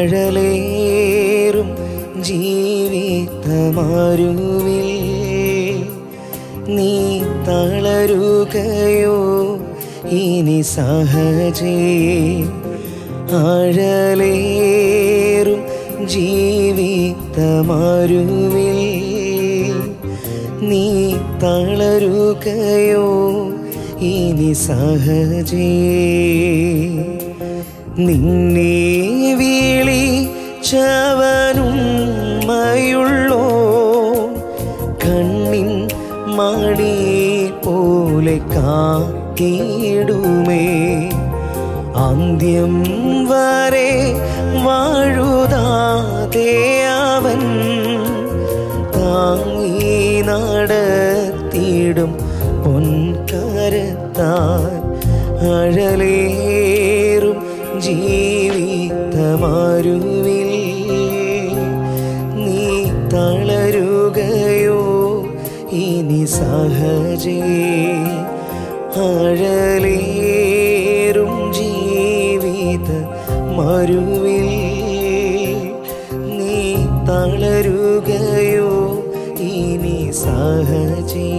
ആഴലേറും ജീവിതമാരുവിൽ നീ തളരുകയോ ഇനി സഹജേ ആഴലേറും ജീവിതമാരുവിൽ നീ തളരുകയോ ഇനി സഹജേ നിന്നെ വിളിച്ചവനുമ്മയുള്ളോ കണ്ണിൻ മണി പോലെ കാത്തിടുമേ അന്ത്യം വരെ വാഴുതാതെ അവൻ താങ്ങി നടത്തിയിടും പൊൻകരത്താൽ അഴലേറും ജീവിതമാരുവിൽ നീ തളരുകയോ ഇനി സഹജേ അഴലേറും ജീവിത മരുവിൽ നീ തളരുകയോ ഇനി സഹജേ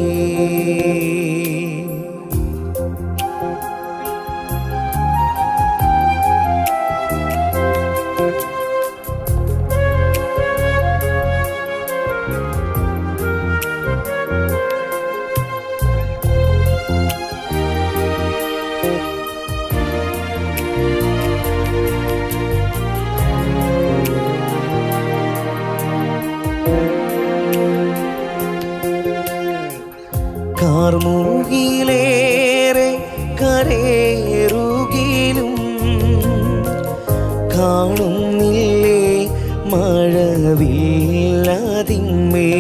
കാർമൂകിലേറെ കരേറുകിലും കാണുന്നില്ലേ മഴവില്ലതിന്മേ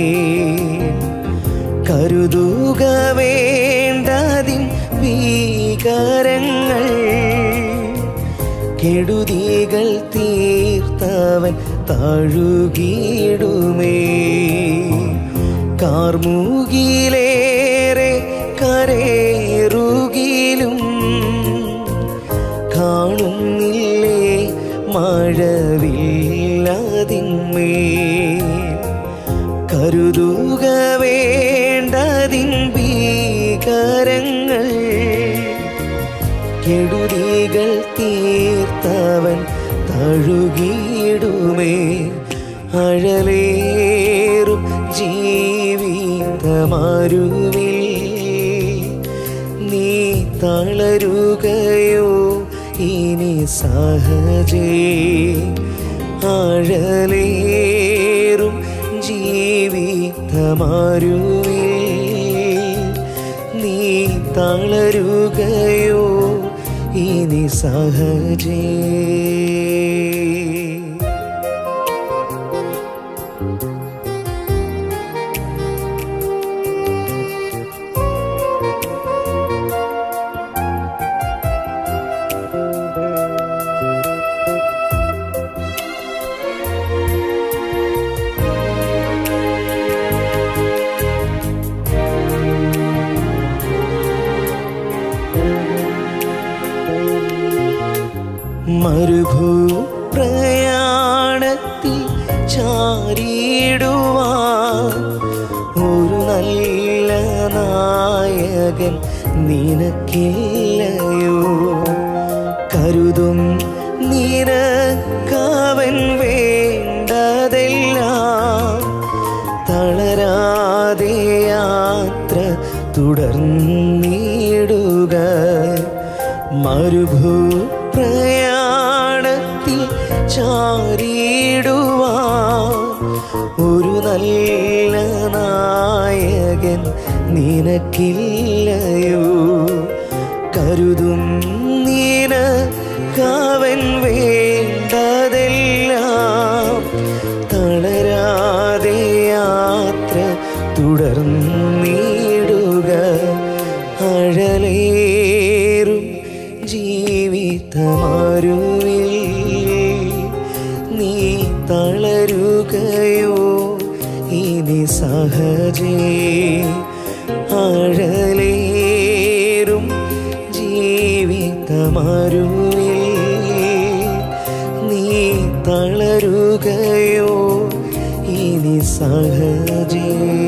കരുതുക വേണ്ടതിൻ ഭീകരങ്ങൾ കെടുതികൾ തീർത്തവൻ താഴുകിടുമേ കാർമൂകിലേറെ കരേറുകിലും കാണുന്നില്ലേ മഴവില്ലതിന്മേ കരുതുക വേണ്ടതിൻ ഭീകരങ്ങൾ കെടുതികൾ തീർത്തവൻ തഴുകിയിടുമേ അഴലേറും ജീവിതമാരുവിൽ നീ തളരുകയോ ഇനി സഹജേ ആഴലേറും ജീവിതമാരുവിൽ നീ തളരുകയോ ഇനി സഹജേ മരുഭൂ പ്രയാണത്തിൽ ചാരിടുവാൻ ഒരു നല്ല നായകൻ നിനക്കില്ലയോ കരുതും നിനക്കവൻ വേണ്ടതെല്ലാം തളരാതെ യാത്ര തുടർന്നിടുക മരുഭൂ പ്രയാണത്തിൽ ചാരിടുവാൻ ഒരു നല്ല നായകൻ നിനക്കില്ലയോ കരുതും നിനക്കവൻ വേണ്ടതെല്ലാം തളരാതെ യാത്ര തുടർന്നിടുക അഴലേറും ജീവിതമാരുവിൽ നീ തളരുകയോ ഇനി സഹജേ ആഴലേറും ജീവിതമാരുവിൽ നീ തള മാറുകയോ ഇനി സഹജേ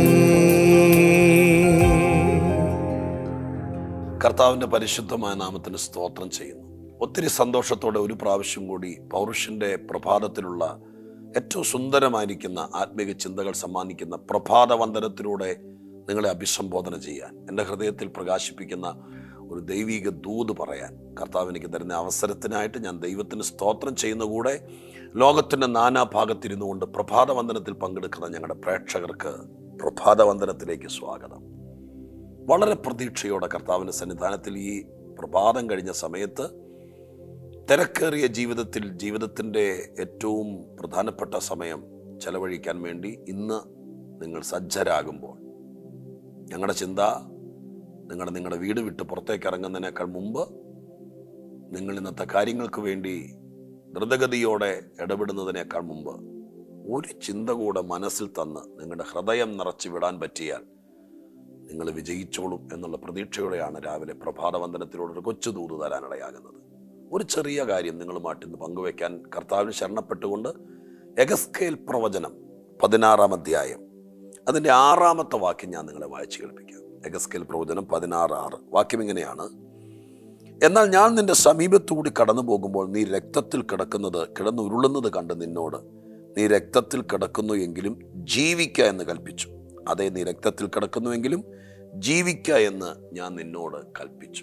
കർത്താവിൻ്റെ പരിശുദ്ധമായ നാമത്തിന് സ്തോത്രം ചെയ്യുന്നു ഒത്തിരി സന്തോഷത്തോടെ ഒരു പ്രാവശ്യം കൂടി പൗരുഷൻ്റെ പ്രഭാതത്തിലുള്ള ഏറ്റവും സുന്ദരമായിരിക്കുന്ന ആത്മീക ചിന്തകൾ സമ്മാനിക്കുന്ന പ്രഭാതവന്ദനത്തിലൂടെ നിങ്ങളെ അഭിസംബോധന ചെയ്യാൻ എൻ്റെ ഹൃദയത്തിൽ പ്രകാശിപ്പിക്കുന്ന ഒരു ദൈവിക ദൂത് പറയാൻ കർത്താവ് എനിക്ക് തരുന്ന അവസരത്തിനായിട്ട് ഞാൻ ദൈവത്തിന് സ്തോത്രം ചെയ്യുന്ന കൂടെ ലോകത്തിൻ്റെ നാനാഭാഗത്തിരുന്നു കൊണ്ട് പ്രഭാതവന്ദനത്തിൽ പങ്കെടുക്കുന്ന ഞങ്ങളുടെ പ്രേക്ഷകർക്ക് പ്രഭാതവന്ദനത്തിലേക്ക് സ്വാഗതം വളരെ പ്രതീക്ഷയോടെ കർത്താവിൻ്റെ സന്നിധാനത്തിൽ ഈ പ്രഭാതം കഴിഞ്ഞ സമയത്ത് തിരക്കേറിയ ജീവിതത്തിൽ ജീവിതത്തിൻ്റെ ഏറ്റവും പ്രധാനപ്പെട്ട സമയം ചെലവഴിക്കാൻ വേണ്ടി ഇന്ന് നിങ്ങൾ സജ്ജരാകുമ്പോൾ ഞങ്ങളുടെ ചിന്ത നിങ്ങളുടെ നിങ്ങളുടെ വീട് വിട്ട് പുറത്തേക്ക് ഇറങ്ങുന്നതിനേക്കാൾ മുമ്പ് നിങ്ങൾ ഇന്നത്തെ കാര്യങ്ങൾക്ക് വേണ്ടി ദ്രുതഗതിയോടെ ഇടപെടുന്നതിനേക്കാൾ മുമ്പ് ഒരു ചിന്ത കൂടെ മനസ്സിൽ തന്ന് നിങ്ങളുടെ ഹൃദയം നിറച്ച് വിടാൻ പറ്റിയാൽ നിങ്ങൾ വിജയിച്ചോളും എന്നുള്ള പ്രതീക്ഷയോടെയാണ് രാവിലെ പ്രഭാതവന്ദനത്തിലൂടെ ഒരു കൊച്ചു ദൂത് തരാനിടയാകുന്നത് ഒരു ചെറിയ കാര്യം നിങ്ങളുമായിട്ട് ഇന്ന് പങ്കുവെക്കാൻ കർത്താവിന് ശരണപ്പെട്ടുകൊണ്ട് എഗസ്കേൽ പ്രവചനം പതിനാറാം അധ്യായം അതിൻ്റെ ആറാമത്തെ വാക്യം ഞാൻ നിങ്ങളെ വായിച്ചു കേൾപ്പിക്കാം എഗസ്കേൽ പ്രവചനം പതിനാറ് ആറ് വാക്യം ഇങ്ങനെയാണ് എന്നാൽ ഞാൻ നിന്റെ സമീപത്തുകൂടി കടന്നു പോകുമ്പോൾ നീ രക്തത്തിൽ കിടക്കുന്നത് കിടന്നുരുളുന്നത് കണ്ട് നിന്നോട് നീ രക്തത്തിൽ കിടക്കുന്നു എങ്കിലും ജീവിക്ക എന്ന് കൽപ്പിച്ചു അതെ നീ രക്തത്തിൽ കിടക്കുന്നുവെങ്കിലും ജീവിക്ക എന്ന് ഞാൻ നിന്നോട് കൽപ്പിച്ചു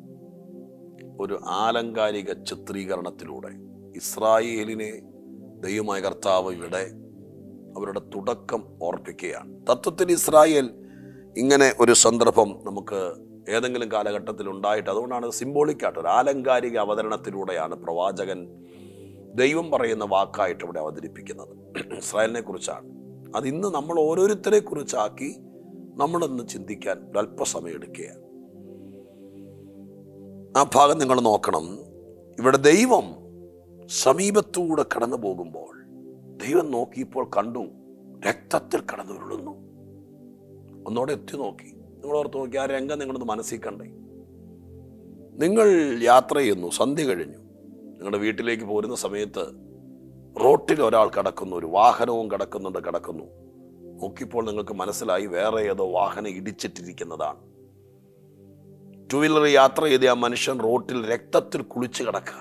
ഒരു ആലങ്കാരിക ചിത്രീകരണത്തിലൂടെ ഇസ്രായേലിനെ ദൈവമായ കർത്താവ് ഇവിടെ അവരുടെ തുടക്കം ഓർപ്പിക്കുകയാണ് തത്വത്തിൽ ഇസ്രായേൽ ഇങ്ങനെ ഒരു സന്ദർഭം നമുക്ക് ഏതെങ്കിലും കാലഘട്ടത്തിൽ ഉണ്ടായിട്ട് അതുകൊണ്ടാണ് സിംബോളിക്കായിട്ട് ഒരു ആലങ്കാരിക അവതരണത്തിലൂടെയാണ് പ്രവാചകൻ ദൈവം പറയുന്ന വാക്കായിട്ട് ഇവിടെ അവതരിപ്പിക്കുന്നത് ഇസ്രായേലിനെ കുറിച്ചാണ് അത് ഇന്ന് നമ്മൾ ഓരോരുത്തരെ കുറിച്ചാക്കി നമ്മളൊന്ന് ചിന്തിക്കാൻ ഒരല്പസമയം എടുക്കുകയാണ് ആ ഭാഗം നിങ്ങൾ നോക്കണം ഇവിടെ ദൈവം സമീപത്തൂടെ കടന്നു പോകുമ്പോൾ ദൈവം നോക്കിയപ്പോൾ കണ്ടു രക്തത്തിൽ കടന്നുരുളുന്നു ഒന്നോടെ എത്തി നോക്കി നിങ്ങൾ ഓർത്ത് നോക്കി ആ രംഗം നിങ്ങളൊന്ന് മനസ്സിൽ കണ്ടേ നിങ്ങൾ യാത്ര ചെയ്യുന്നു സന്ധ്യ കഴിഞ്ഞു നിങ്ങളുടെ വീട്ടിലേക്ക് പോരുന്ന സമയത്ത് റോട്ടിൽ ഒരാൾ കിടക്കുന്നു ഒരു വാഹനവും കിടക്കുന്നുണ്ട് കിടക്കുന്നു നോക്കിയപ്പോൾ നിങ്ങൾക്ക് മനസ്സിലായി വേറെ ഏതോ വാഹനം ഇടിച്ചിട്ടിരിക്കുന്നതാണ് ടു വീലർ യാത്ര ചെയ്ത ആ മനുഷ്യൻ റോട്ടിൽ രക്തത്തിൽ കുളിച്ച് കിടക്കുക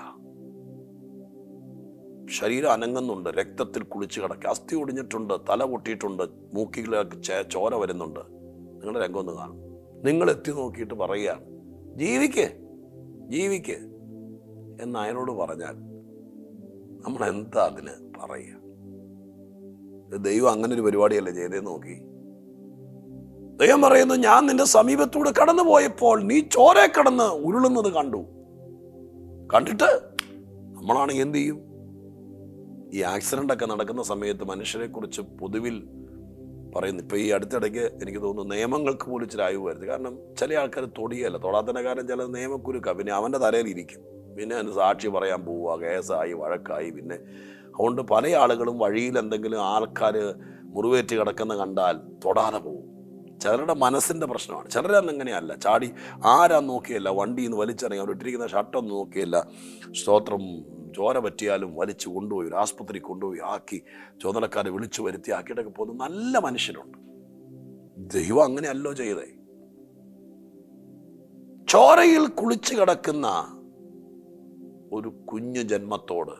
ശരീരം അനങ്ങുന്നുണ്ട് രക്തത്തിൽ കുളിച്ച് കിടക്കുക അസ്ഥി ഒടിഞ്ഞിട്ടുണ്ട് തല പൊട്ടിയിട്ടുണ്ട് മൂക്കിലേക്ക് ചേ- ചോര വരുന്നുണ്ട് നിങ്ങളുടെ രംഗം ഒന്ന് കാണും നിങ്ങൾ എത്തി നോക്കിയിട്ട് പറയുകയാണ് ജീവിക്ക് ജീവിക്ക് എന്ന് അയാളോട് പറഞ്ഞാൽ നമ്മൾ എന്താ അതിന് പറയുക ഇത് ദൈവം അങ്ങനെ ഒരു പരിപാടിയല്ലേ ചെയ്തേന്ന് നോക്കി ദൈവം പറയുന്നു ഞാൻ നിന്റെ സമീപത്തൂടെ കടന്നു പോയപ്പോൾ നീ ചോരെ കടന്ന് ഉരുളുന്നത് കണ്ടു കണ്ടിട്ട് നമ്മളാണെങ്കിൽ എന്ത് ചെയ്യും ഈ ആക്സിഡന്റ് ഒക്കെ നടക്കുന്ന സമയത്ത് മനുഷ്യരെ കുറിച്ച് പൊതുവിൽ പറയുന്നു ഇപ്പൊ ഈ അടുത്തിടയ്ക്ക് എനിക്ക് തോന്നുന്നു നിയമങ്ങൾക്ക് പോലും ഇച്ചിരി അയവ് വരുന്നത് കാരണം ചില ആൾക്കാർ തൊടിയല്ല തൊടാത്തതിന്റെ കാര്യം ചില നിയമക്കുരുക്ക പിന്നെ അവന്റെ തലയിലിരിക്കും പിന്നെ അതിന് സാക്ഷി പറയാൻ പോവുക കേസായി വഴക്കായി പിന്നെ അതുകൊണ്ട് പല ആളുകളും വഴിയിൽ എന്തെങ്കിലും ആൾക്കാർ മുറിവേറ്റ് കിടക്കുന്ന കണ്ടാൽ തൊടാതെ പോകും ചിലരുടെ മനസ്സിന്റെ പ്രശ്നമാണ് ചിലരൊന്നും അങ്ങനെയല്ല ചാടി ആരാന്ന് നോക്കിയല്ല വണ്ടിയിൽ നിന്ന് വലിച്ചിറങ്ങി അവർ ഇട്ടിരിക്കുന്ന ഷർട്ടൊന്നും നോക്കിയല്ല സ്തോത്രം ചോര പറ്റിയാലും വലിച്ചു കൊണ്ടുപോയി ഒരു ആസ്പത്രി കൊണ്ടുപോയി ആക്കി ചുമതലക്കാരെ വിളിച്ചു വരുത്തി ആക്കിയിട്ടൊക്കെ പോകുന്ന നല്ല മനുഷ്യരുണ്ട് ദൈവം അങ്ങനെയല്ലോ ചെയ്തേ ചോരയിൽ കുളിച്ചു കിടക്കുന്ന ഒരു കുഞ്ഞു ജന്മത്തോട്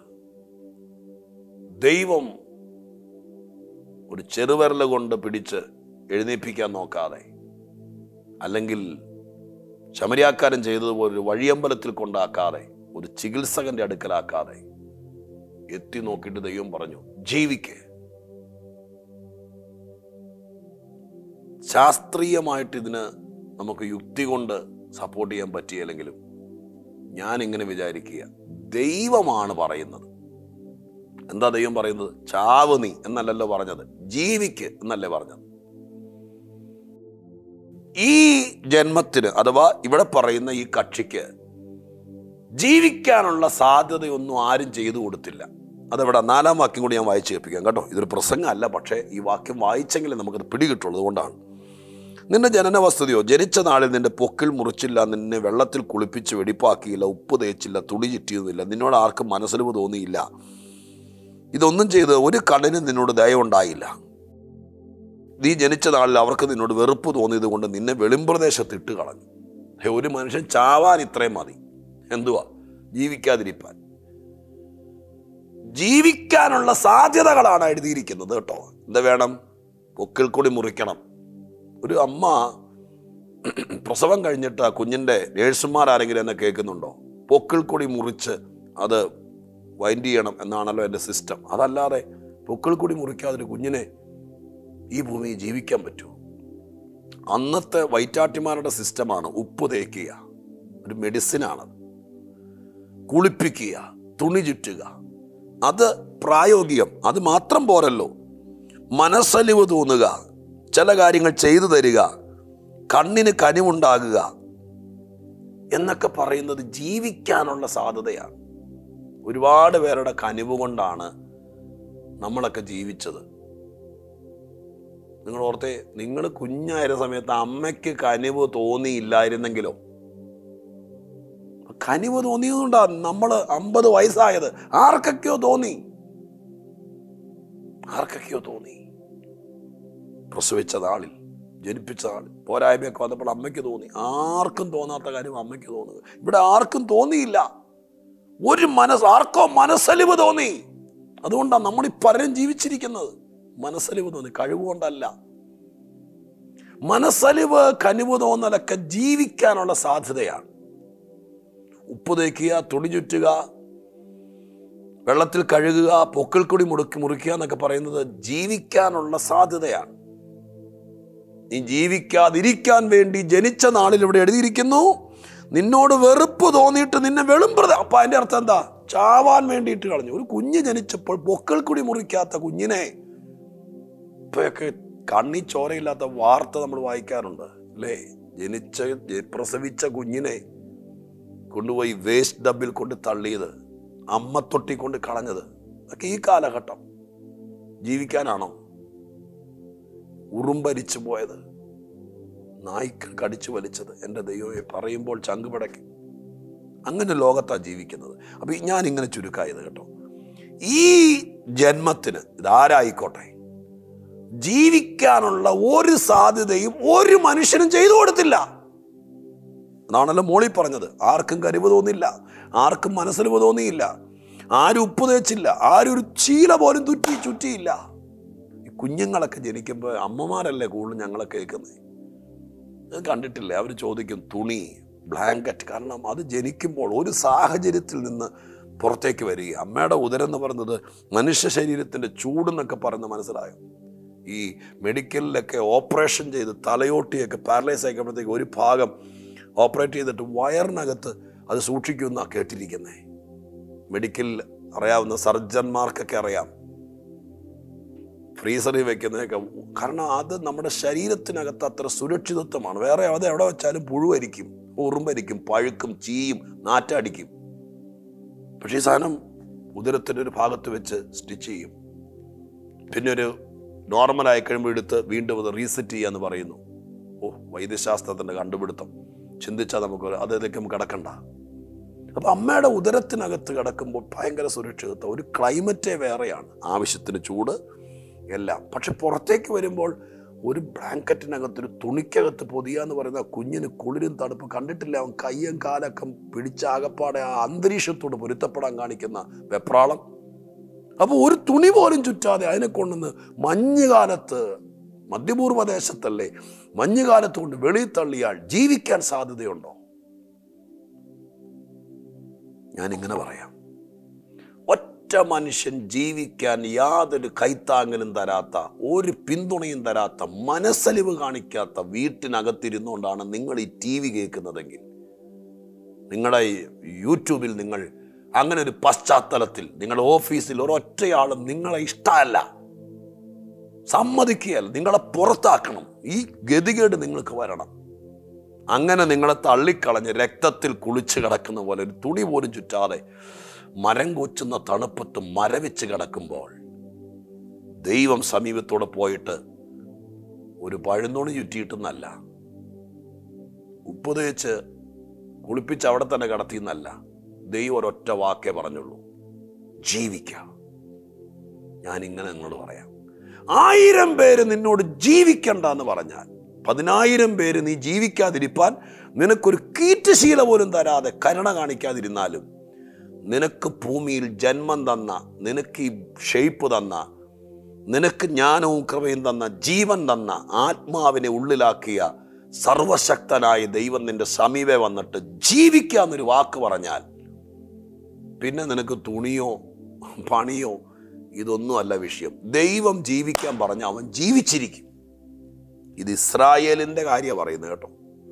ദൈവം ഒരു ചെറുവിരൽ കൊണ്ട് പിടിച്ച് എഴുന്നേൽപ്പിക്കാൻ നോക്കാതെ അല്ലെങ്കിൽ ശമരിയാക്കാരൻ ചെയ്തതുപോലെ ഒരു വഴിയമ്പലത്തിൽ കൊണ്ടാക്കാതെ ഒരു ചികിത്സകന്റെ അടുക്കലാക്കാതെ എത്തി നോക്കിയിട്ട് ദൈവം പറഞ്ഞു ജീവിക്ക് ശാസ്ത്രീയമായിട്ട് ഇതിന് നമുക്ക് യുക്തി കൊണ്ട് സപ്പോർട്ട് ചെയ്യാൻ പറ്റിയില്ലെങ്കിലും ഞാൻ ഇങ്ങനെ വിചാരിക്കുക ദൈവമാണ് പറയുന്നത് എന്താ ദൈവം പറയുന്നത് ചാവ് നീ എന്നല്ലല്ലോ പറഞ്ഞത് ജീവിക്ക് എന്നല്ലേ പറഞ്ഞത് ഈ ജന്മത്തിന് അഥവാ ഇവിടെ പറയുന്ന ഈ കക്ഷിക്ക് ജീവിക്കാനുള്ള സാധ്യതയൊന്നും ആരും ചെയ്തു കൊടുത്തില്ല അതെവിടെ നാലാം വാക്യം കൂടി ഞാൻ വായിച്ചു കേൾപ്പിക്കാം കേട്ടോ ഇതൊരു പ്രസംഗമല്ല പക്ഷേ ഈ വാക്യം വായിച്ചെങ്കിലും നമുക്കത് പിടികിട്ടുള്ളൂ അതുകൊണ്ടാണ് നിന്റെ ജനന വസ്തുതയോ ജനിച്ച നാളിൽ നിന്റെ പൊക്കിൽ മുറിച്ചില്ല നിന്നെ വെള്ളത്തിൽ കുളിപ്പിച്ച് വെടിപ്പാക്കിയില്ല ഉപ്പ് തേച്ചില്ല തുണി ചുറ്റിയതുമില്ല നിന്നോട് ആർക്കും മനസ്സിലിവ് തോന്നിയില്ല ഇതൊന്നും ചെയ്ത് ഒരു കണ്ണിന് നിന്നോട് ദയവുണ്ടായില്ല നീ ജനിച്ച നാളിൽ അവർക്ക് നിന്നോട് വെറുപ്പ് തോന്നിയത് കൊണ്ട് നിന്നെ വെളിമ്പ്രദേശത്ത് ഇട്ട് കളഞ്ഞു ഹേ, ഒരു മനുഷ്യൻ ചാവാൻ ഇത്രയും മതി എന്തുവാ ജീവിക്കാതിരിപ്പാൻ ജീവിക്കാനുള്ള സാധ്യതകളാണ് എഴുതിയിരിക്കുന്നത് കേട്ടോ എന്താ വേണം പൊക്കിൽ കൂടി മുറിക്കണം ഒരു അമ്മ പ്രസവം കഴിഞ്ഞിട്ട് ആ കുഞ്ഞിൻ്റെ നേഴ്സുമാർ ആരെങ്കിലും എന്നെ കേൾക്കുന്നുണ്ടോ പൊക്കിൾ കൂടി മുറിച്ച് അത് വൈൻഡ് ചെയ്യണം എന്നാണല്ലോ എൻ്റെ സിസ്റ്റം അതല്ലാതെ പൊക്കിൾ കൂടി മുറിക്കാതെ ഒരു കുഞ്ഞിനെ ഈ ഭൂമിയിൽ ജീവിക്കാൻ പറ്റുമോ അന്നത്തെ വൈറ്റാട്ടിമാരുടെ സിസ്റ്റമാണ് ഉപ്പ് തേക്കുക ഒരു മെഡിസിനാണത് കുളിപ്പിക്കുക തുണി ചുറ്റുക അത് പ്രായോഗികം അത് മാത്രം പോരല്ലോ മനസ്സലിവ് തോന്നുക ചില കാര്യങ്ങൾ ചെയ്തു തരിക കണ്ണിന് കനിവുണ്ടാകുക എന്നൊക്കെ പറയുന്നത് ജീവിക്കാനുള്ള സാധ്യതയാണ് ഒരുപാട് പേരുടെ കനിവ് കൊണ്ടാണ് നമ്മളൊക്കെ ജീവിച്ചത് നിങ്ങൾ ഓർത്തെ നിങ്ങൾ കുഞ്ഞായിരുന്ന സമയത്ത് അമ്മയ്ക്ക് കനിവ് തോന്നിയില്ലായിരുന്നെങ്കിലോ കനിവ് തോന്നിയതുകൊണ്ടാ നമ്മൾ അമ്പത് വയസ്സായത് ആർക്കൊക്കെയോ തോന്നി ആർക്കൊക്കെയോ തോന്നി പ്രസവിച്ച നാളിൽ ജനിപ്പിച്ച നാളിൽ പോരായ്മയൊക്കെ വന്നപ്പോൾ അമ്മയ്ക്ക് തോന്നി ആർക്കും തോന്നാത്ത കാര്യം അമ്മയ്ക്ക് തോന്നുക ഇവിടെ ആർക്കും തോന്നിയില്ല ഒരു മനസ്സ് ആർക്കോ മനസ്സലിവ് തോന്നി അതുകൊണ്ടാണ് നമ്മൾ ഈ പലരും ജീവിച്ചിരിക്കുന്നത് മനസ്സലിവ് തോന്നി കഴിവുകൊണ്ടല്ല മനസ്സലിവ് കനിവ് തോന്നലൊക്കെ ജീവിക്കാനുള്ള സാധ്യതയാണ് ഉപ്പ് തേക്കുക തുണി ചുറ്റുക വെള്ളത്തിൽ കഴുകുക പൊക്കിൾ കൂടി മുറുക്കി മുറിക്കുക എന്നൊക്കെ പറയുന്നത് ജീവിക്കാനുള്ള സാധ്യതയാണ് നീ ജീവിക്കാതിരിക്കാൻ വേണ്ടി ജനിച്ച നാളിൽ ഇവിടെ എഴുതിയിരിക്കുന്നു നിന്നോട് വെറുപ്പ് തോന്നിയിട്ട് നിന്നെ വെളുമ്പ്രത അപ്പൊ അതിന്റെ അർത്ഥം എന്താ ചാവാൻ വേണ്ടിയിട്ട് കളഞ്ഞു ഒരു കുഞ്ഞ് ജനിച്ചപ്പോൾ പൊക്കിൾ കൂടി മുറിക്കാത്ത കുഞ്ഞിനെ ഇപ്പൊയൊക്കെ കണ്ണി ചോരയില്ലാത്ത വാർത്ത നമ്മൾ വായിക്കാറുണ്ട് അല്ലേ ജനിച്ച ജ- പ്രസവിച്ച കുഞ്ഞിനെ കൊണ്ടുപോയി വേസ്റ്റ് ഡബിൽ കൊണ്ട് തള്ളിയത് അമ്മ തൊട്ടി കൊണ്ട് കളഞ്ഞത് അതൊക്കെ ഈ കാലഘട്ടം ജീവിക്കാനാണോ ഉറുമ്പരിച്ചു പോയത് നായ്ക്കൾ കടിച്ചു വലിച്ചത് എൻ്റെ ദൈവമേ പറയുമ്പോൾ ചങ്കുപടയ്ക്കും അങ്ങനെ ലോകത്താണ് ജീവിക്കുന്നത് അപ്പം ഞാൻ ഇങ്ങനെ ചുരുക്കായത് കേട്ടോ ഈ ജന്മത്തിന് ഇതാരായിക്കോട്ടെ ജീവിക്കാനുള്ള ഒരു സാധ്യതയും ഒരു മനുഷ്യനും ചെയ്തു കൊടുത്തില്ല അതാണല്ലോ മോളി പറഞ്ഞത് ആർക്കും കരുവ് തോന്നില്ല ആർക്കും മനസ്സിലിവ് തോന്നിയില്ല ആരും ഉപ്പ് തേച്ചില്ല ആരും ഒരു ചീല പോലും തുറ്റി ചുറ്റിയില്ല ഈ കുഞ്ഞുങ്ങളൊക്കെ ജനിക്കുമ്പോൾ അമ്മമാരല്ലേ കൂടുതലും ഞങ്ങളെ കേൾക്കുന്നത് അത് കണ്ടിട്ടില്ലേ അവർ ചോദിക്കും തുണി ബ്ലാങ്കറ്റ് കാരണം അത് ജനിക്കുമ്പോൾ ഒരു സാഹചര്യത്തിൽ നിന്ന് പുറത്തേക്ക് വരിക അമ്മയുടെ ഉദരം എന്ന് പറയുന്നത് മനുഷ്യ ശരീരത്തിൻ്റെ ചൂടെന്നൊക്കെ പറയുന്നത് മനസ്സിലായോ ഈ മെഡിക്കലിലൊക്കെ ഓപ്പറേഷൻ ചെയ്ത് തലയോട്ടിയൊക്കെ പാരലൈസ് ആക്കുമ്പോഴത്തേക്ക് ഒരു ഭാഗം ഓപ്പറേറ്റ് ചെയ്തിട്ട് വയറിനകത്ത് അത് സൂക്ഷിക്കുമെന്നാണ് കേട്ടിരിക്കുന്നത് മെഡിക്കലിൽ അറിയാവുന്ന സർജന്മാർക്കൊക്കെ അറിയാം ഫ്രീസറിൽ വെക്കുന്നതൊക്കെ കാരണം അത് നമ്മുടെ ശരീരത്തിനകത്ത് അത്ര സുരക്ഷിതത്വമാണ് വേറെ അത് എവിടെ വെച്ചാലും പുഴുവരിക്കും ഉറുമ്പരിക്കും പഴുക്കും ചീയും നാറ്റടിക്കും പക്ഷേ ഈ സാധനം ഉദരത്തിൻ്റെ ഒരു ഭാഗത്ത് വെച്ച് സ്റ്റിച്ച് ചെയ്യും പിന്നെ ഒരു നോർമൽ ആയി കഴിയുമ്പോൾ എടുത്ത് വീണ്ടും അത് റീസെറ്റ് ചെയ്യാന്ന് പറയുന്നു ഓ വൈദ്യശാസ്ത്രത്തിൻ്റെ കണ്ടുപിടുത്തം ചിന്തിച്ചാൽ നമുക്ക് അത് ഇതൊക്കെ കിടക്കണ്ട അപ്പൊ അമ്മയുടെ ഉദരത്തിനകത്ത് കിടക്കുമ്പോൾ ഭയങ്കര സുരക്ഷിതത്വം ഒരു ക്ലൈമറ്റേ വേറെയാണ് ആവശ്യത്തിന് ചൂട് എല്ലാം പക്ഷെ പുറത്തേക്ക് വരുമ്പോൾ ഒരു ബ്ലാങ്കറ്റിനകത്ത് ഒരു തുണിക്കകത്ത് പൊതിയ എന്ന് പറയുന്ന കുഞ്ഞിന് കുളിരും തണുപ്പ് കണ്ടിട്ടില്ല അവൻ കയ്യും കാലൊക്കെ പിടിച്ചാകപ്പാടെ ആ അന്തരീക്ഷത്തോട് പൊരുത്തപ്പെടാൻ കാണിക്കുന്ന വെപ്രാളം അപ്പോൾ ഒരു തുണി പോലും ചുറ്റാതെ അതിനെ കൊണ്ടുവന്ന് മഞ്ഞുകാലത്ത് മധ്യപൂർവ്വദേശത്തല്ലേ മഞ്ഞുകാലത്ത് കൊണ്ട് വെളിയിൽ തള്ളിയാൽ ജീവിക്കാൻ സാധ്യതയുണ്ടോ ഞാനിങ്ങനെ പറയാം ഒറ്റ മനുഷ്യൻ ജീവിക്കാൻ യാതൊരു കൈത്താങ്ങലും തരാത്ത ഒരു പിന്തുണയും തരാത്ത മനസ്സലിവ് കാണിക്കാത്ത വീട്ടിനകത്തിരുന്നുകൊണ്ടാണ് നിങ്ങൾ ഈ ടി വി കേൾക്കുന്നതെങ്കിൽ നിങ്ങളുടെ ഈ യൂട്യൂബിൽ നിങ്ങൾ അങ്ങനെ ഒരു പശ്ചാത്തലത്തിൽ നിങ്ങളുടെ ഓഫീസിൽ ഒരൊറ്റയാളും നിങ്ങളെ ഇഷ്ടമല്ല സമ്മതിക്കുകയല്ല നിങ്ങളെ പുറത്താക്കണം ഈ ഗതികേട് നിങ്ങൾക്ക് വരണം അങ്ങനെ നിങ്ങളെ തള്ളിക്കളഞ്ഞ് രക്തത്തിൽ കുളിച്ച് കിടക്കുന്ന പോലെ ഒരു തുണി പോലും ചുറ്റാതെ മരം കൊച്ചുന്ന തണുപ്പത്ത് മരവിച്ച് കിടക്കുമ്പോൾ ദൈവം സമീപത്തോടെ പോയിട്ട് ഒരു പഴുന്നുണി ചുറ്റിയിട്ടെന്നല്ല ഉപ്പ് തേച്ച് കുളിപ്പിച്ച് അവിടെ തന്നെ കിടത്തിയെന്നല്ല ദൈവം ഒരൊറ്റ വാക്കേ പറഞ്ഞുള്ളൂ ജീവിക്കാം ഞാൻ ഇങ്ങനെ നിങ്ങളോട് പറയാം ആയിരം പേര് നിന്നോട് ജീവിക്കണ്ട എന്ന് പറഞ്ഞാൽ പതിനായിരം പേര് നീ ജീവിക്കാതിരിപ്പാൻ നിനക്കൊരു കീറ്റുശീല പോലും തരാതെ കരുണ കാണിക്കാതിരുന്നാലും നിനക്ക് ഭൂമിയിൽ ജന്മം തന്ന നിനക്ക് ഈ ഷെയ്പ്പ് തന്ന നിനക്ക് ജ്ഞാനവും കൃപയും തന്ന ജീവൻ തന്ന ആത്മാവിനെ ഉള്ളിലാക്കിയ സർവശക്തനായ ദൈവം നിന്റെ സമീപെ വന്നിട്ട് ജീവിക്കാന്നൊരു വാക്ക് പറഞ്ഞാൽ പിന്നെ നിനക്ക് തുണിയോ പണിയോ ഇതൊന്നും അല്ല വിഷയം ദൈവം ജീവിക്കാൻ പറഞ്ഞ അവൻ ജീവിച്ചിരിക്കും ഇത് ഇസ്രായേലിന്റെ കാര്യമാണ് പറയുന്നത് കേട്ടോ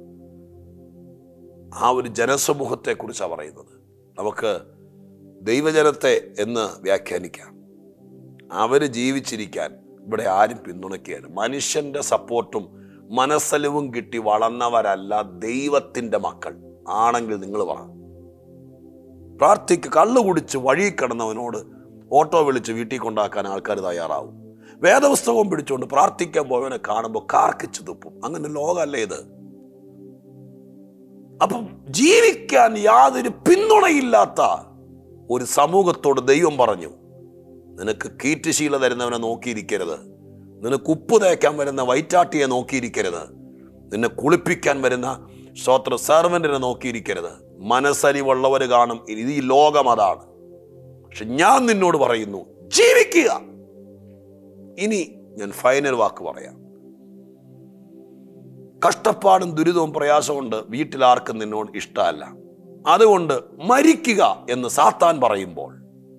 ആ ഒരു ജനസമൂഹത്തെ കുറിച്ചാണ് പറയുന്നത് നമുക്ക് ദൈവജനത്തെ എന്ന് വ്യാഖ്യാനിക്കാം അവര് ജീവിച്ചിരിക്കാൻ ഇവിടെ ആരും പിന്തുണയ്ക്കുകയാണ് മനുഷ്യന്റെ സപ്പോർട്ടും മനസ്സലിവും കിട്ടി വളർന്നവരല്ല ദൈവത്തിന്റെ മക്കൾ ആണെങ്കിൽ നിങ്ങൾ പറ പ്രാർത്ഥിക്ക് കള്ളു കുടിച്ച് വഴി കിടന്നവനോട് ഓട്ടോ വിളിച്ച് വീട്ടിൽ കൊണ്ടാക്കാൻ ആൾക്കാർ തയ്യാറാവും വേദപുസ്തകവും പിടിച്ചുകൊണ്ട് പ്രാർത്ഥിക്കാൻ പോയവനെ കാണുമ്പോൾ കാർക്കിച്ചു തുപ്പും അങ്ങനെ ലോകമല്ലേ ഇത് അപ്പം ജീവിക്കാൻ യാതൊരു പിന്തുണയില്ലാത്ത ഒരു സമൂഹത്തോട് ദൈവം പറഞ്ഞു നിനക്ക് കീറ്റുശീല തരുന്നവനെ നോക്കിയിരിക്കരുത് നിനക്ക് ഉപ്പ് തേക്കാൻ വരുന്ന വൈറ്റാട്ടിയെ നോക്കിയിരിക്കരുത് നിന്നെ കുളിപ്പിക്കാൻ വരുന്ന സ്വത്ര സെർവന്റിനെ നോക്കിയിരിക്കരുത് മനസ്സരിവുള്ളവർ കാണും ഇത് ഈ ലോകം അതാണ് പക്ഷെ ഞാൻ നിന്നോട് പറയുന്നു ജീവിക്കുക ഇനി ഞാൻ ഫൈനൽ വാക്ക് പറയാം കഷ്ടപ്പാടും ദുരിതവും പ്രയാസവും കൊണ്ട് വീട്ടിൽ ആർക്കും നിന്നോട് ഇഷ്ടമല്ല അതുകൊണ്ട് മരിക്കുക എന്ന് സാത്താൻ പറയുമ്പോൾ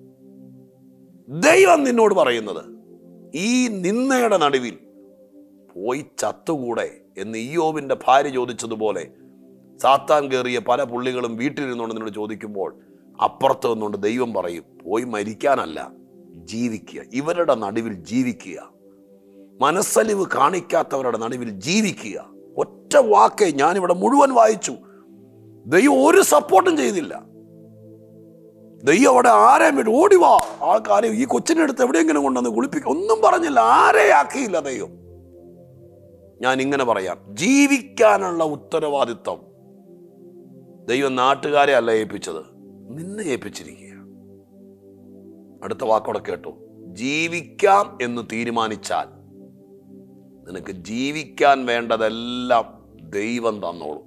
ദൈവം നിന്നോട് പറയുന്നത് ഈ നിന്നയുടെ നടുവിൽ പോയി ചത്തുകൂടെ എന്ന് ഇയോബിന്റെ ഭാര്യ ചോദിച്ചതുപോലെ സാത്താൻ കയറിയ പല പുള്ളികളും വീട്ടിലിരുന്നുകൊണ്ട് നിന്നോട് ചോദിക്കുമ്പോൾ അപ്പുറത്ത് നിന്നുകൊണ്ട് ദൈവം പറയും പോയി മരിക്കാനല്ല ജീവിക്കുക ഇവരുടെ നടുവിൽ ജീവിക്കുക മനസ്സലിവ് കാണിക്കാത്തവരുടെ നടുവിൽ ജീവിക്കുക ഒറ്റ വാക്കേ ഞാനിവിടെ മുഴുവൻ വായിച്ചു ദൈവം ഒരു സപ്പോർട്ടും ചെയ്തില്ല ദൈവം അവിടെ ആരെയും വിട്ടു ഓടി വാ ആൾക്കാരെ ഈ കൊച്ചിനെ അടുത്ത് എവിടെയെങ്കിലും കൊണ്ടുവന്ന് കുളിപ്പിക്കുക ഒന്നും പറഞ്ഞില്ല ആരെ ആക്കിയില്ല ദൈവം ഞാൻ ഇങ്ങനെ പറയാം ജീവിക്കാനുള്ള ഉത്തരവാദിത്വം ദൈവം നാട്ടുകാരെ അല്ല ഏൽപ്പിച്ചത് നിന്നെ ഏൽപ്പിച്ചിരിക്കുക അടുത്ത വാക്കോടെ കേട്ടു ജീവിക്കാം എന്ന് തീരുമാനിച്ചാൽ നിനക്ക് ജീവിക്കാൻ വേണ്ടതെല്ലാം ദൈവം തന്നോളും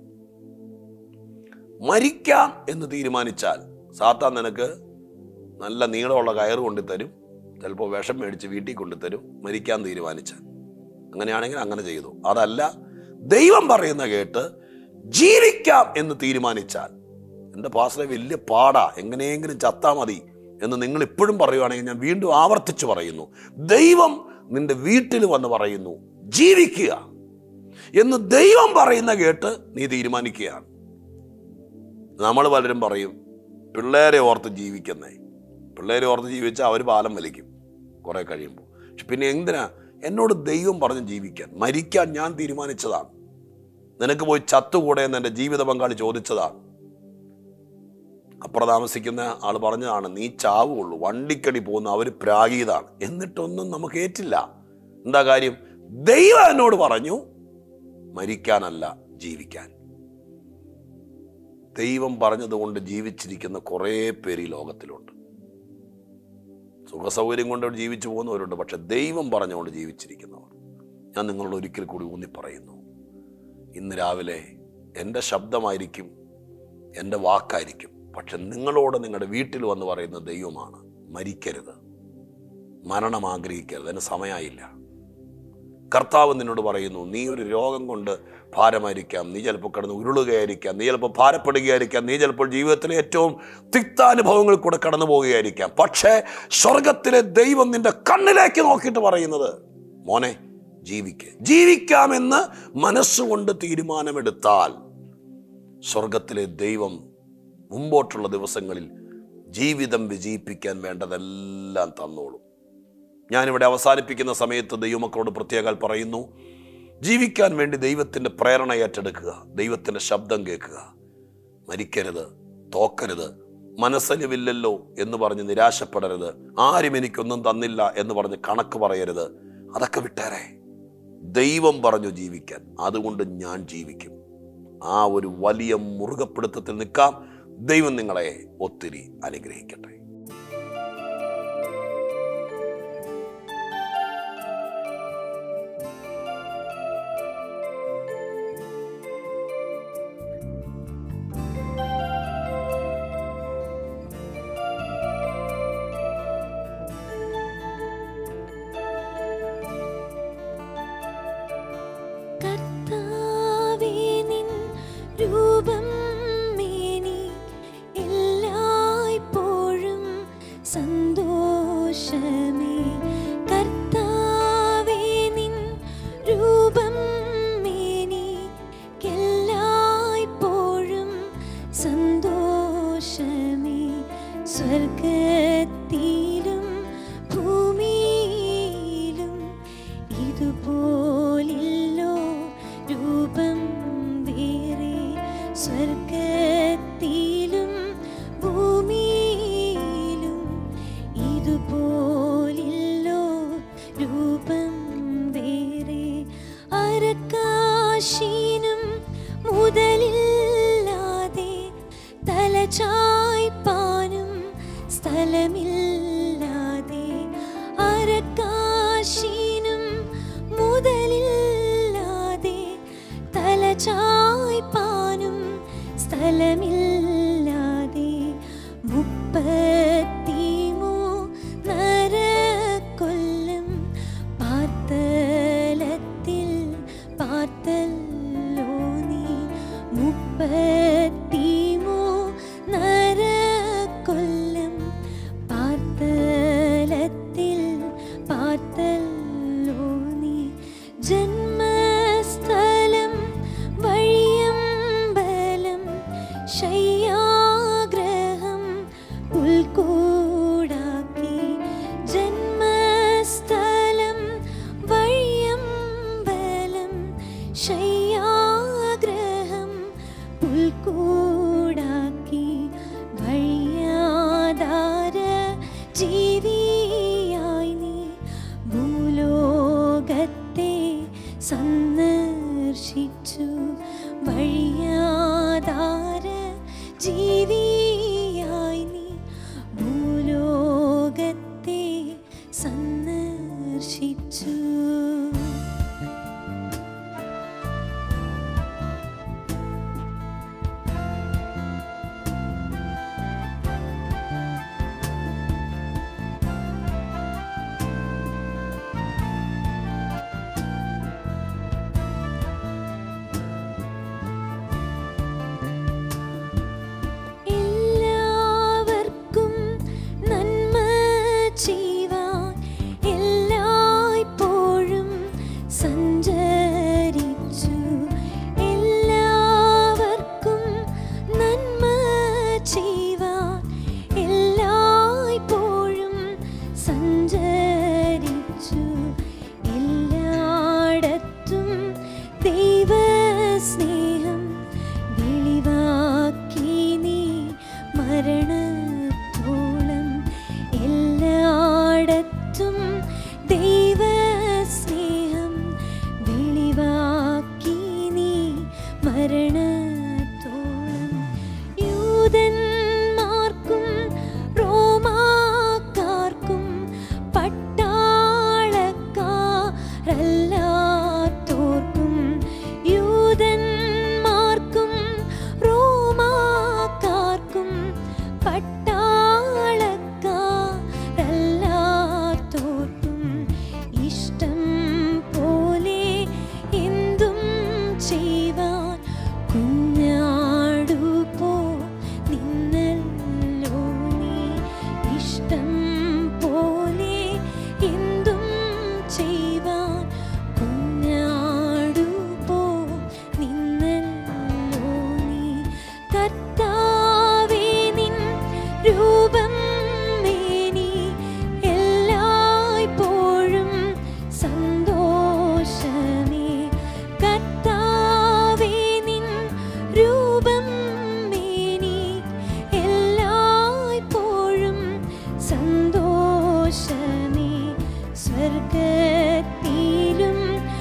മരിക്കാം എന്ന് തീരുമാനിച്ചാൽ സാത്താൻ നിനക്ക് നല്ല നീളമുള്ള കയറ് കൊണ്ടുതരും ചിലപ്പോൾ വിഷം മേടിച്ച് വീട്ടിൽ കൊണ്ടുതരും മരിക്കാൻ തീരുമാനിച്ചാൽ അങ്ങനെയാണെങ്കിൽ അങ്ങനെ ചെയ്തു അതല്ല ദൈവം പറയുന്ന കേട്ട് ജീവിക്കാം എന്ന് തീരുമാനിച്ചാൽ എൻ്റെ പാസ്റ്ററെ വലിയ പാടാ എങ്ങനെയെങ്കിലും ചത്താ മതി എന്ന് നിങ്ങൾ ഇപ്പോഴും പറയുവാണെങ്കിൽ ഞാൻ വീണ്ടും ആവർത്തിച്ച് പറയുന്നു ദൈവം നിന്റെ വീട്ടിൽ വന്ന് പറയുന്നു ജീവിക്കുക എന്ന് ദൈവം പറയുന്ന കേട്ട് നീ തീരുമാനിക്കുകയാണ് നമ്മൾ പലരും പറയും പിള്ളേരെ ഓർത്ത് ജീവിക്കുന്നേ പിള്ളേരെ ഓർത്ത് ജീവിച്ചാൽ അവർ പാലം വലിക്കും കുറെ കഴിയുമ്പോൾ പക്ഷെ പിന്നെ എന്തിനാ എന്നോട് ദൈവം പറഞ്ഞ് ജീവിക്കാൻ മരിക്കാൻ ഞാൻ തീരുമാനിച്ചതാണ് നിനക്ക് പോയി ചത്തുകൂടെ എന്ന് എൻ്റെ ജീവിത പങ്കാളി ചോദിച്ചതാണ് അപ്പുറം താമസിക്കുന്ന ആൾ പറഞ്ഞതാണ് നീ ചാവുള്ളൂ വണ്ടിക്കടി പോകുന്ന അവർ പ്രാഗീതാണ് എന്നിട്ടൊന്നും നമുക്ക് ഏറ്റില്ല എന്താ കാര്യം ദൈവം എന്നോട് പറഞ്ഞു മരിക്കാനല്ല ജീവിക്കാൻ ദൈവം പറഞ്ഞതുകൊണ്ട് ജീവിച്ചിരിക്കുന്ന കുറേ പേര് ഈ ലോകത്തിലുണ്ട് സുഖസൗകര്യം കൊണ്ട് ജീവിച്ചു പോകുന്നവരുണ്ട് പക്ഷെ ദൈവം പറഞ്ഞുകൊണ്ട് ജീവിച്ചിരിക്കുന്നവർ ഞാൻ നിങ്ങളോട് ഒരിക്കൽ കൂടി ഊന്നി പറയുന്നു ഇന്ന് രാവിലെ എൻ്റെ ശബ്ദമായിരിക്കും എൻ്റെ വാക്കായിരിക്കും പക്ഷെ നിങ്ങളോട് നിങ്ങളുടെ വീട്ടിൽ വന്ന് പറയുന്ന ദൈവമാണ് മരിക്കരുത് മരണം ആഗ്രഹിക്കരുത് അതിന് സമയമായില്ല കർത്താവ് നിന്നോട് പറയുന്നു നീ ഒരു രോഗം കൊണ്ട് ഭാരമായിരിക്കാം നീ ചിലപ്പോൾ കിടന്ന് ഉരുളുകയായിരിക്കാം നീ ചിലപ്പോൾ ഭാരപ്പെടുകയായിരിക്കാം നീ ചിലപ്പോൾ ജീവിതത്തിലെ ഏറ്റവും തിക്താനുഭവങ്ങളിൽ കൂടെ കടന്നു പോവുകയായിരിക്കാം പക്ഷേ സ്വർഗത്തിലെ ദൈവം നിന്റെ കണ്ണിലേക്ക് നോക്കിയിട്ട് പറയുന്നത് മോനെ ജീവിക്ക് ജീവിക്കാമെന്ന് മനസ്സുകൊണ്ട് തീരുമാനമെടുത്താൽ സ്വർഗത്തിലെ ദൈവം മുമ്പോട്ടുള്ള ദിവസങ്ങളിൽ ജീവിതം വിജയിപ്പിക്കാൻ വേണ്ടതെല്ലാം തന്നോളും ഞാനിവിടെ അവസാനിപ്പിക്കുന്ന സമയത്ത് ദൈവമക്കളോട് പ്രത്യേകാൽ പറയുന്നു ജീവിക്കാൻ വേണ്ടി ദൈവത്തിൻ്റെ പ്രേരണ ഏറ്റെടുക്കുക ദൈവത്തിൻ്റെ ശബ്ദം കേൾക്കുക മരിക്കരുത് തോക്കരുത് മനസ്സലിവില്ലല്ലോ എന്ന് പറഞ്ഞ് നിരാശപ്പെടരുത് ആരും എനിക്കൊന്നും തന്നില്ല എന്ന് പറഞ്ഞ് കണക്ക് പറയരുത് അതൊക്കെ വിട്ടേരെ ദൈവം പറഞ്ഞു ജീവിക്കാൻ അതുകൊണ്ട് ഞാൻ ജീവിക്കും ആ ഒരു വലിയ മുറുകപ്പിടുത്തത്തിൽ നിൽക്കാം ദൈവം നിങ്ങളെ ഒത്തിരി അനുഗ്രഹിക്കട്ടെ ഇതുപോലില്ലോ രൂപം വേറെ സ്വർഗത്തിലും ഭൂമിയിലും ഇതുപോലില്ലോ രൂപം വേറെ അരക്കാശീനും മുതലില്ലാതെ തലചായ്പാനും സ്ഥലമില്ലാതെ അരക്കാശീനും മുതലില്ലാതെ തലചായ്പാനും സ്ഥലമില്ലാതെ മുപ്പത്തിമൂ നരക്കൊല്ലം പാർത്തലത്തിൽ പാർത്തല്ലോ നീ മുപ്പത്തിമൂ നരക്കൊല്ലം പാർത്തലത്തിൽ പാർത്തല്ലോ നീ ജന്മസ്ഥലം വഴിയമ്പലം ശയ്യാഗ്രഹം ഉൾക്കൂടാക്കി ജന്മസ്ഥലം വഴിയമ്പലം ശയ്യാഗ്രഹം ഉൾക്കൂടാക്കി വഴിയാധാര ജീവിയായി നീ ഭൂലോകത്തെ സന്ദർശിച്ചു വഴിയാധാര ജീവിയായി നീ ഭൂലോകത്തെ സന്ദർശിച്ചു എല്ലാവർക്കും നന്മ ചെയ്യുവാൻ എല്ലായ്പ്പോഴും സഞ്ചരിച്ചു എല്ലാവർക്കും നന്മ ചെയ്യുവാൻ എല്ലായ്പ്പോഴും സഞ്ചരിച്ചു എല്ലായിടത്തും ദൈവസ്നേഹം വെളിവാക്കി നീ മരണത്തോളം എല്ലായിടത്തും ദൈവസ്നേഹം വെളിവാക്കി നീ മരണത്തോളം യൂതന്മാർക്കും റോമാക്കാർക്കും പട്ടാളക്കാരല്ലാത്തോർക്കും യൂതന്മാർക്കും റോമാക്കാർക്കും പട്ടാളക്കാരല്ലാത്തോർക്കും ഇഷ്ടം പോലെ എന്തും ചെയ്യുവാൻ കുഞ്ഞാടു പോ നിന്നല്ലോ നീ ഇഷ്ടം പോലെ എന്തും ചെയ്യുവാൻ കുഞ്ഞാടു പോ നിന്നല്ലോ നീ കർത്താവേ നിൻ രൂപം മേനി എല്ലായ്പ്പോഴും സന്തോഷമേ കർത്താവേ നിൻ രൂപം മേനി എല്ലായ്പ്പോഴും സന്തോഷമേ സ്വർഗത്തിലും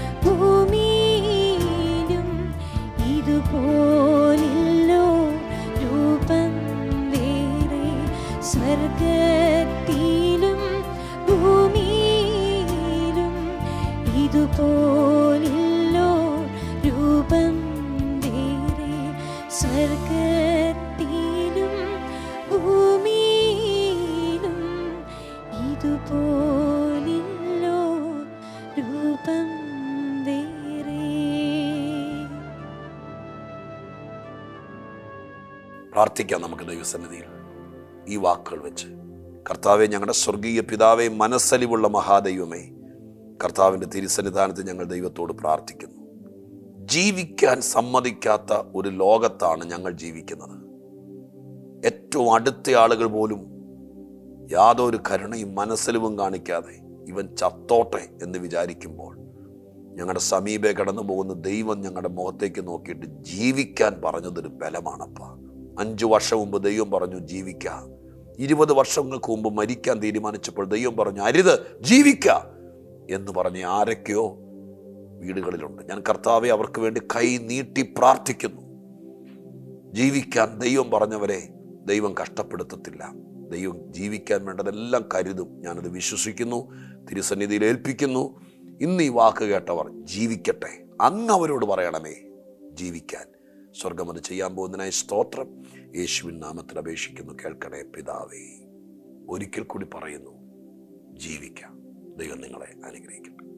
ഭൂമിയിലും ഇതുപോലില്ലോ രൂപം വേറെ സ്വർഗത്തിലും ഭൂമിയിലും ഇതുപോലില്ലോ രൂപം വേറെ സ്വർഗത്തിലും ഭൂമിയിലും ഇതുപോലില്ലോ രൂപം വേറെ പ്രാർത്ഥിക്കാം നമുക്ക് ദൈവസന്നിധിയിൽ ഈ വാക്കുകൾ വെച്ച് കർത്താവെ ഞങ്ങളുടെ സ്വർഗീയ പിതാവെ മനസ്സലിവുള്ള മഹാദൈവമേ കർത്താവിൻ്റെ തിരുസന്നിധാനത്ത് ഞങ്ങൾ ദൈവത്തോട് പ്രാർത്ഥിക്കുന്നു ജീവിക്കാൻ സമ്മതിക്കാത്ത ഒരു ലോകത്താണ് ഞങ്ങൾ ജീവിക്കുന്നത് ഏറ്റവും അടുത്ത ആളുകൾ പോലും യാതൊരു കരുണയും മനസ്സലിവും കാണിക്കാതെ ഇവൻ ചത്തോട്ടെ എന്ന് വിചാരിക്കുമ്പോൾ ഞങ്ങളുടെ സമീപേ കടന്നു പോകുന്ന ദൈവം ഞങ്ങളുടെ മുഖത്തേക്ക് നോക്കിയിട്ട് ജീവിക്കാൻ പറഞ്ഞതൊരു ബലമാണപ്പ അഞ്ചു വർഷം മുമ്പ് ദൈവം പറഞ്ഞു ജീവിക്കാം ഇരുപത് വർഷങ്ങൾക്ക് മുമ്പ് മരിക്കാൻ തീരുമാനിച്ചപ്പോൾ ദൈവം പറഞ്ഞു അരുത് ജീവിക്ക എന്ന് പറഞ്ഞ് ആരൊക്കെയോ വീടുകളിലുണ്ട് ഞാൻ കർത്താവെ അവർക്ക് വേണ്ടി കൈ നീട്ടി പ്രാർത്ഥിക്കുന്നു ജീവിക്കാൻ ദൈവം പറഞ്ഞവരെ ദൈവം കഷ്ടപ്പെടുത്തത്തില്ല ദൈവം ജീവിക്കാൻ വേണ്ടതെല്ലാം കരുതും ഞാനത് വിശ്വസിക്കുന്നു തിരുസന്നിധിയിൽ ഏൽപ്പിക്കുന്നു ഇന്ന് ഈ വാക്ക് കേട്ടവർ ജീവിക്കട്ടെ അങ്ങ് അവരോട് പറയണമേ ജീവിക്കാൻ സ്വർഗം അത് ചെയ്യാൻ പോകുന്നതിനായി സ്തോത്രം യേശുവിൻ നാമത്തിൽ അപേക്ഷിക്കുന്നു കേൾക്കണേ പിതാവേ ഒരിക്കൽ കൂടി പറയുന്നു ജീവിക്കാം ദൈവം നിങ്ങളെ അനുഗ്രഹിക്കട്ടെ